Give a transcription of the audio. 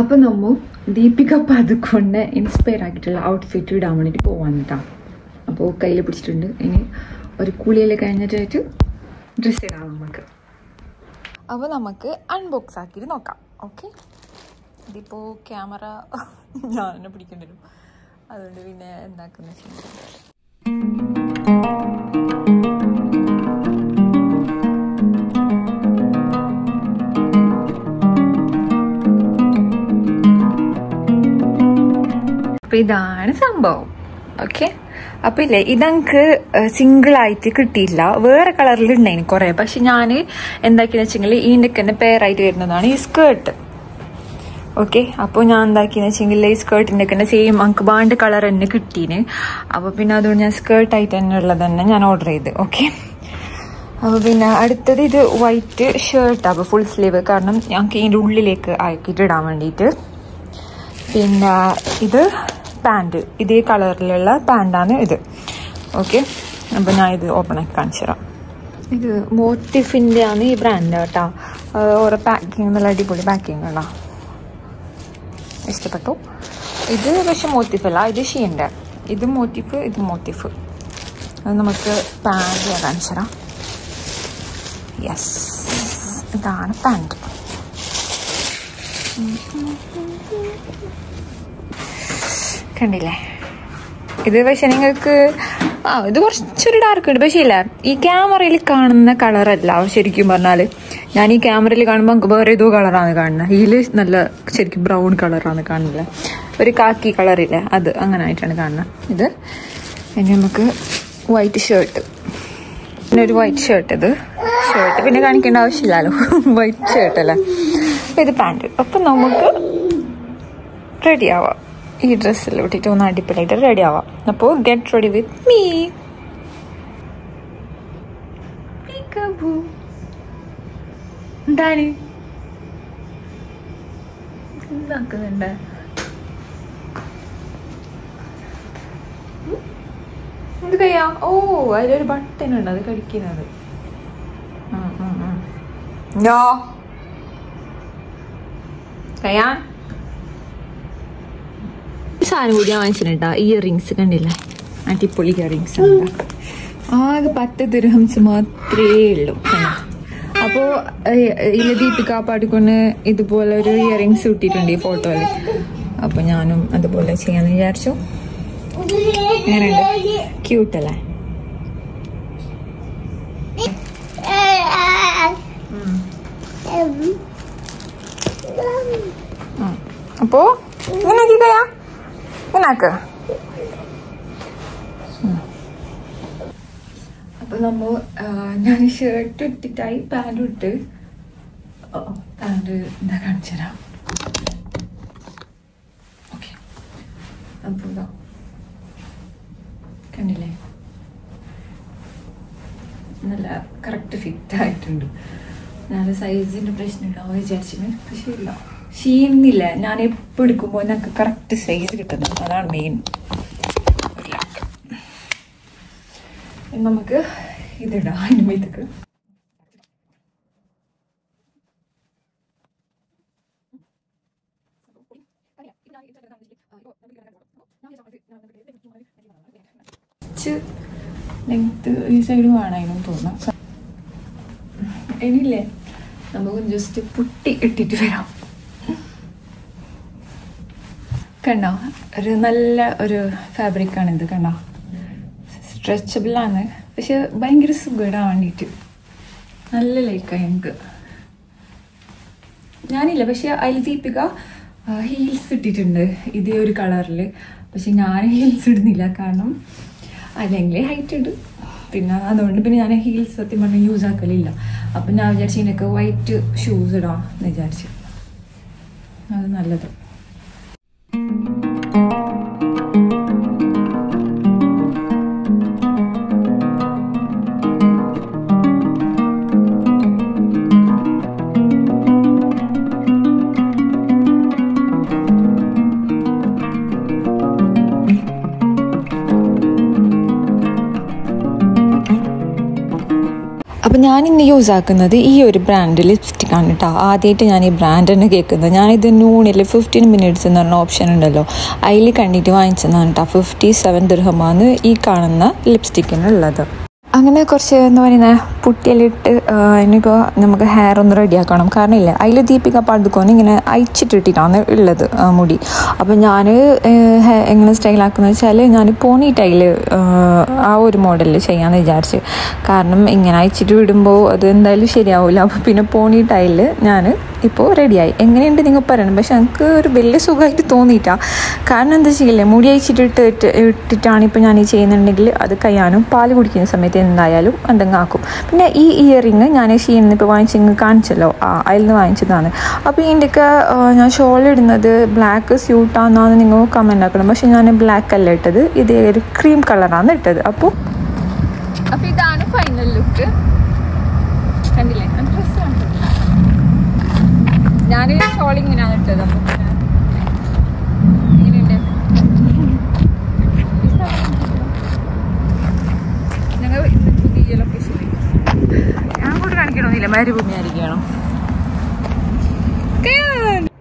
അപ്പോൾ നമ്മൾ ദീപിക പതുക്കൊണ്ടെ ഇൻസ്പയർ ആക്കിയിട്ടുള്ള ഔട്ട്ഫിറ്റ് ഇടാൻ വേണ്ടിയിട്ട് പോവാൻ കേട്ടോ അപ്പോൾ കയ്യിൽ പിടിച്ചിട്ടുണ്ട് ഇനി ഒരു കുളിയെല്ലാം കഴിഞ്ഞിട്ടായിട്ട് ഡ്രസ്സ് ഇടാം നമുക്ക് അപ്പോൾ നമുക്ക് അൺബോക്സ് ആക്കിയിട്ട് നോക്കാം ഓക്കെ ഇതിപ്പോൾ ക്യാമറ ഞാൻ തന്നെ പിടിക്കേണ്ടി വരും അതുകൊണ്ട് പിന്നെ എന്താക്കുന്ന അപ്പൊ ഇതാണ് സംഭവം ഓക്കെ അപ്പൊ ഇല്ലേ ഇതങ്ങക്ക് സിംഗിൾ ആയിട്ട് കിട്ടിയില്ല വേറെ കളറിൽ ഉണ്ടായിന് കുറെ പക്ഷെ ഞാൻ എന്താക്കിയെന്ന് വെച്ചെങ്കിൽ ഇതിൻ്റെ തന്നെ പെയറായിട്ട് വരുന്നതാണ് ഈ സ്കേർട്ട് ഓക്കെ അപ്പോൾ ഞാൻ എന്താക്കിയെന്ന് വെച്ചെങ്കിൽ ഈ സ്കേർട്ടിൻ്റെ തന്നെ സെയിം നമുക്ക് ബാണ്ട് കളർ തന്നെ കിട്ടീന് അപ്പോൾ പിന്നെ അതുകൊണ്ട് ഞാൻ സ്കേർട്ടായിട്ട് തന്നെ ഉള്ളത് തന്നെ ഞാൻ ഓർഡർ ചെയ്ത് ഓക്കെ അപ്പോൾ പിന്നെ അടുത്തത് ഇത് വൈറ്റ് ഷർട്ട് അപ്പോൾ ഫുൾ സ്ലീവ് കാരണം ഞങ്ങൾക്ക് ഇതിൻ്റെ ഉള്ളിലേക്ക് ആക്കിയിട്ട് ഇടാൻ വേണ്ടിയിട്ട് പിന്നെ ഇത് പാൻറ് ഇതേ കളറിലുള്ള പാൻറ്റാണ് ഇത് ഓക്കെ അപ്പോൾ ഞാൻ ഇത് ഓപ്പൺ ആക്കി കാണിച്ചു തരാം ഇത് മോട്ടിഫിൻ്റെ ആണ് ഈ ബ്രാൻഡ് കേട്ടോ ഓരോ പാക്കിങ് നല്ല അടിപൊളി പാക്കിങ് ഉള്ള ഇഷ്ടപ്പെട്ടു ഇത് പക്ഷെ മോട്ടിഫല്ല ഇത് ഷീൻ്റെ ഇത് മോട്ടിഫ് ഇത് മോട്ടിഫ് അത് നമുക്ക് പാൻറ് ഞാൻ കാണിച്ചു തരാം യെസ് ഇതാണ് പാൻറ് കണ്ടില്ലേ ഇത് പക്ഷെ നിങ്ങൾക്ക് ആ ഇത് കുറച്ചൊരു ഡാർക്ക് ഉണ്ട് പക്ഷേ ഇല്ല ഈ ക്യാമറയിൽ കാണുന്ന കളറല്ല ശരിക്കും പറഞ്ഞാൽ ഞാൻ ഈ ക്യാമറയിൽ കാണുമ്പോൾ നമുക്ക് വേറെ ഏതോ കളറാണ് കാണുന്നത് ഇതിൽ നല്ല ശരിക്കും ബ്രൗൺ കളറാണ് കാണുന്നത് ഒരു കാക്കി കളറില്ലേ അത് അങ്ങനെ ആയിട്ടാണ് കാണുന്നത് ഇത് ഇനി നമുക്ക് വൈറ്റ് ഷർട്ട് പിന്നെ ഒരു വൈറ്റ് ഷർട്ട് ഇത് ഷർട്ട് പിന്നെ കാണിക്കേണ്ട ആവശ്യമില്ലല്ലോ വൈറ്റ് ഷർട്ട് അല്ലേ അപ്പം ഇത് പാൻറ് അപ്പം നമുക്ക് റെഡി ആവാം ഈ ഡ്രസ്സിൽ ഇട്ടിട്ട് ഒന്ന് അടിപൊളിയായിട്ട് റെഡി ആവാം അപ്പോൾ ഗെറ്റ് റെഡി വിത്ത് മീ എന്താണ് എന്താക്കുന്നുണ്ട് എന്ത് കയ്യാ ഓ അതിലൊരു ബട്ടൺ ഉണ്ട് അത് കടിക്കുന്നത് നോ കയ്യാൻ സാധനം കൂടി ഞാൻ വാങ്ങിച്ചിട്ടാ ഇയർ റിങ്സ് കണ്ടില്ല അടിപൊളി ഇയർ റിങ്സ് ആകെ പത്ത് ദിർഹംസ് മാത്രമേ ഉള്ളൂ അപ്പോ ഇല്ല ദീപിക പാടിക്കൊണ്ട് ഇതുപോലെ ഒരു ഇയർ റിങ്സ് ഇട്ടിട്ടുണ്ട് ഈ ഫോട്ടോയിൽ അപ്പൊ ഞാനും അതുപോലെ ചെയ്യാന്ന് വിചാരിച്ചു എങ്ങനെയുണ്ട് ക്യൂട്ടല്ലേ അപ്പോ ഇങ്ങനെ ആക്കിക്കയാ ഇങ്ങനെ ആക്ക അപ്പൊ നമ്മ ഞാൻ ഷർട്ട് ഇട്ടിട്ടായി പാൻറ് ഇട്ട് പാൻറ് എന്താ കാണിച്ചു തരാം ഓക്കെ അപ്പൊ ഇതാ കണ്ടില്ലേ നല്ല കറക്റ്റ് ഫിറ്റ് ആയിട്ടുണ്ട് ഞാൻ സൈസിന്റെ പ്രശ്നം ഉണ്ടാവും വിചാരിച്ചിന് പക്ഷെ ഇല്ല ക്ഷീണില്ല ഞാൻ എപ്പോൾ എടുക്കുമ്പോൾ ഞങ്ങൾക്ക് കറക്റ്റ് സൈസ് കിട്ടുന്നു അതാണ് മെയിൻ നമുക്ക് ഇതിടാം അതിന് മീത്തക്ക് ലെങ്ത് ഈ സൈഡ് വേണമെന്നും തോന്നാം ഇനിയില്ലേ നമുക്ക് ജസ്റ്റ് പുട്ടി ഇട്ടിട്ട് വരാം കണ്ടോ ഒരു നല്ല ഒരു ഫാബ്രിക്കാണ് ഇത് കണ്ടോ സ്ട്രെച്ചബിൾ ആണ് പക്ഷെ ഭയങ്കര സുഖമിടാൻ വേണ്ടിയിട്ട് നല്ല ലൈക്കായി എനിക്ക് ഞാനില്ല പക്ഷെ അതിൽ ദീപിക ഹീൽസ് ഇട്ടിട്ടുണ്ട് ഇതേ ഒരു കളറിൽ പക്ഷെ ഞാൻ ഹീൽസ് ഇടുന്നില്ല കാരണം അല്ലെങ്കിൽ ഹൈറ്റ് ഇടും പിന്നെ അതുകൊണ്ട് പിന്നെ ഞാൻ ഹീൽസ് സത്യം പറഞ്ഞാൽ യൂസ് ആക്കലില്ല അപ്പം ഞാൻ വിചാരിച്ചു ഇതിനൊക്കെ വൈറ്റ് ഷൂസ് ഇടാം എന്ന് വിചാരിച്ചു അത് നല്ലത് അപ്പോൾ ഞാൻ ഇന്ന് യൂസ് ആക്കുന്നത് ഈ ഒരു ബ്രാൻഡ് ലിപ്സ്റ്റിക് ആണ് കേട്ടോ ആദ്യമായിട്ട് ഞാൻ ഈ ബ്രാൻഡ് തന്നെ കേൾക്കുന്നത് ഞാനിത് നൂണിൽ ഫിഫ്റ്റീൻ മിനിറ്റ്സ് എന്ന് പറഞ്ഞ ഓപ്ഷൻ ഉണ്ടല്ലോ അതിൽ കണ്ടിട്ട് വാങ്ങിച്ചതാണ് കേട്ടോ ഫിഫ്റ്റി സെവൻ ദൃഹമാണ് ഈ കാണുന്ന ലിപ്സ്റ്റിക്കിനുള്ളത് അങ്ങനെ കുറച്ച് എന്താ പറയുന്നത് പുട്ടിയിലിട്ട് ഇനിയിപ്പോൾ നമുക്ക് ഹെയർ ഒന്ന് റെഡിയാക്കണം കാരണം ഇല്ല അതിൽ ദീപിക പാടുക്കോന്ന് ഇങ്ങനെ അയച്ചിട്ടിട്ടാണ് ഉള്ളത് ആ മുടി അപ്പോൾ ഞാൻ എങ്ങനെ സ്റ്റൈലാക്കുന്നത് വെച്ചാൽ ഞാൻ പോണി ടൈൽ ആ ഒരു മോഡലിൽ ചെയ്യാമെന്ന് വിചാരിച്ച് കാരണം ഇങ്ങനെ അയച്ചിട്ട് വിടുമ്പോൾ അത് എന്തായാലും ശരിയാവില്ല അപ്പോൾ പിന്നെ പോണി ടൈൽ ഞാൻ ഇപ്പോൾ റെഡിയായി എങ്ങനെയുണ്ട് നിങ്ങൾ പറയണം പക്ഷെ എനിക്ക് ഒരു വലിയ സുഖമായിട്ട് തോന്നിയിട്ടാ കാരണം എന്താ ചെയ്യില്ലേ മുടി അയച്ചിട്ട് ഇട്ട് ഇട്ടിട്ടാണ് ഇപ്പോൾ ഞാൻ ഈ ചെയ്യുന്നുണ്ടെങ്കിൽ അത് കഴിയാനും പാല് കുടിക്കുന്ന സമയത്ത് എന്തായാലും എന്തെങ്കിലും ആക്കും പിന്നെ ഈ ഇയറിങ് ഞാൻ ഷീനിന്ന് ഇപ്പോൾ വാങ്ങിച്ചിങ്ങ് കാണിച്ചല്ലോ ആ അതിൽ നിന്ന് വാങ്ങിച്ചതാണ് അപ്പോൾ ഇതിൻ്റെയൊക്കെ ഞാൻ ഷോൾ ഇടുന്നത് ബ്ലാക്ക് സ്യൂട്ടാണെന്നാണ് നിങ്ങൾ കമൻ്റ് ആക്കണം പക്ഷെ ഞാൻ ബ്ലാക്ക് അല്ല ഇട്ടത് ഇത് ഒരു ക്രീം കളറാണ് ഇട്ടത് അപ്പോൾ അപ്പോൾ ഇതാണ് ഫൈനൽ ലുക്ക് കണ്ടില്ലേ ഡ്രസ്സ് ഞാൻ ഷോൾ ഇങ്ങനെയാണ് ഇട്ടത് അപ്പോൾ എങ്ങനെയുണ്ട് ഞങ്ങൾ ഇന്ന് പുതിയ ലൊക്കേഷനിൽ ഞാൻ കൂടെ കാണിക്കണമെന്നില്ല മരുഭൂമി ആയിരിക്കണം